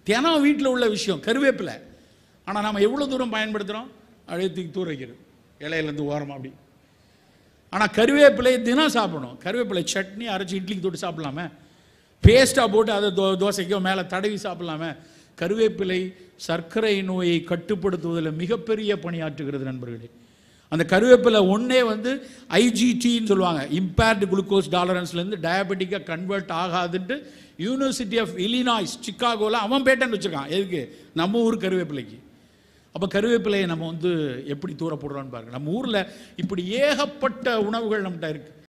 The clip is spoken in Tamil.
தினம் வீட்டில் உள்ள விஷயம் கருவேப்பிலை ஆனால் நம்ம எவ்வளோ தூரம் பயன்படுத்துகிறோம் அப்படியே தூக்கி தூர வைக்கிறது இலையிலேருந்து ஓரமாக அப்படி ஆனால் கருவேப்பிலையை தினம் சாப்பிடணும் கருவேப்பிலை சட்னி அரைச்சி இட்லிக்கு தொட்டு சாப்பிடலாமே பேஸ்ட்டாக போட்டு அதை தோ தோசைக்கோ மேலே தடவி சாப்பிடலாமே கருவேப்பிலை சர்க்கரை நோயை கட்டுப்படுத்துவதில் மிகப்பெரிய பணியாற்றுகிறது நண்பர்களே அந்த கருவேப்பிலை ஒன்றே வந்து ஐஜிடின்னு சொல்லுவாங்க இம்பேர்டு குளுக்கோஸ் டாலரன்ஸ்லேருந்து டயபெட்டிக்காக கன்வெர்ட் ஆகாதுன்ட்டு யூனிவர்சிட்டி ஆஃப் இலினாய்ஸ் சிக்காகோவில் அவன் பேட்டன் வச்சுருக்கான் எதுக்கு நம்ம ஊர் கருவேப்பிலைக்கு அப்போ கருவேப்பிலையை நம்ம வந்து எப்படி தூர போடுறோம்னு பாருங்க நம்ம ஊரில் இப்படி ஏகப்பட்ட உணவுகள் நம்மகிட்ட இருக்கு